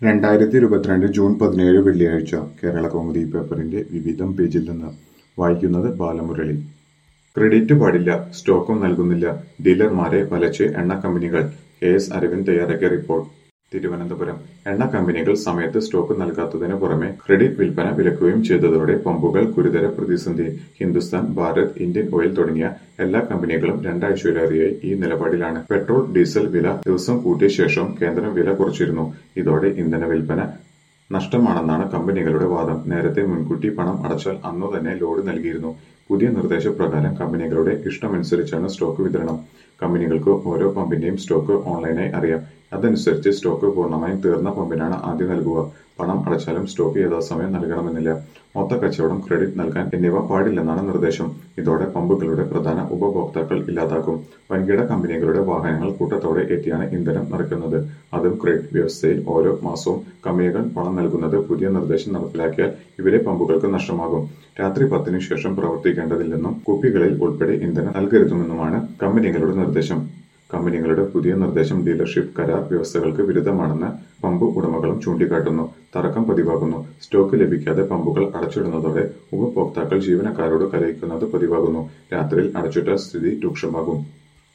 രണ്ടായിരത്തി ഇരുപത്തിരണ്ട് ജൂൺ പതിനേഴ് വെള്ളിയാഴ്ച കേരള കൗമുദി പേപ്പറിന്റെ വിവിധം പേജിൽ നിന്ന് വായിക്കുന്നത് ബാലമുരളി ക്രെഡിറ്റ് പാടില്ല സ്റ്റോക്കും നൽകുന്നില്ല ഡീലർമാരെ വലച്ച് എണ്ണ കമ്പനികൾ കെ എസ് അരവിന്ദ് തയ്യാറാക്കിയ റിപ്പോർട്ട് തിരുവനന്തപുരം എണ്ണ കമ്പനികൾ സമയത്ത് സ്റ്റോക്ക് നൽകാത്തതിനു പുറമെ ക്രെഡിറ്റ് വിൽപ്പന വിലക്കുകയും ചെയ്തതോടെ പമ്പുകൾ ഗുരുതര പ്രതിസന്ധി ഹിന്ദുസ്ഥാൻ ഭാരത് ഇന്ത്യൻ ഓയിൽ തുടങ്ങിയ എല്ലാ കമ്പനികളും രണ്ടാഴ്ചയിലേറെയായി ഈ നിലപാടിലാണ് പെട്രോൾ ഡീസൽ വില ദിവസം കൂട്ടിയ ശേഷം കേന്ദ്രം വില കുറച്ചിരുന്നു ഇതോടെ ഇന്ധന വിൽപ്പന നഷ്ടമാണെന്നാണ് കമ്പനികളുടെ വാദം നേരത്തെ മുൻകൂട്ടി പണം അടച്ചാൽ അന്നു തന്നെ ലോഡ് നൽകിയിരുന്നു പുതിയ നിർദ്ദേശപ്രകാരം കമ്പനികളുടെ ഇഷ്ടമനുസരിച്ചാണ് സ്റ്റോക്ക് വിതരണം കമ്പനികൾക്ക് ഓരോ പമ്പിന്റെയും സ്റ്റോക്ക് ഓൺലൈനായി അറിയാം അതനുസരിച്ച് സ്റ്റോക്ക് പൂർണ്ണമായും തീർന്ന പമ്പിനാണ് ആദ്യം നൽകുക പണം അടച്ചാലും സ്റ്റോക്ക് യഥാസമയം നൽകണമെന്നില്ല മൊത്ത കച്ചവടം ക്രെഡിറ്റ് നൽകാൻ എന്നിവ പാടില്ലെന്നാണ് നിർദ്ദേശം ഇതോടെ പമ്പുകളുടെ പ്രധാന ഉപഭോക്താക്കൾ ഇല്ലാതാക്കും വൻകിട കമ്പനികളുടെ വാഹനങ്ങൾ കൂട്ടത്തോടെ എത്തിയാണ് ഇന്ധനം നിറയ്ക്കുന്നത് അതും ക്രെഡിറ്റ് വ്യവസ്ഥയിൽ ഓരോ മാസവും കമ്പനികൾ പണം നൽകുന്നത് പുതിയ നിർദ്ദേശം നടപ്പിലാക്കിയാൽ ഇവരെ പമ്പുകൾക്ക് നഷ്ടമാകും രാത്രി പത്തിനു ശേഷം പ്രവർത്തിക്കേണ്ടതില്ലെന്നും കുപ്പികളിൽ ഉൾപ്പെടെ ഇന്ധനം നൽകരുതെന്നുമാണ് കമ്പനികളുടെ നിർദ്ദേശം കമ്പനികളുടെ പുതിയ നിർദ്ദേശം ഡീലർഷിപ്പ് കരാർ വ്യവസ്ഥകൾക്ക് വിരുദ്ധമാണെന്ന് പമ്പ് ഉടമകളും ചൂണ്ടിക്കാട്ടുന്നു തർക്കം പതിവാകുന്നു സ്റ്റോക്ക് ലഭിക്കാതെ പമ്പുകൾ അടച്ചിടുന്നതോടെ ഉപഭോക്താക്കൾ ജീവനക്കാരോട് കലയിക്കുന്നത് പതിവാകുന്നു രാത്രിയിൽ അടച്ചിട്ട സ്ഥിതി രൂക്ഷമാകും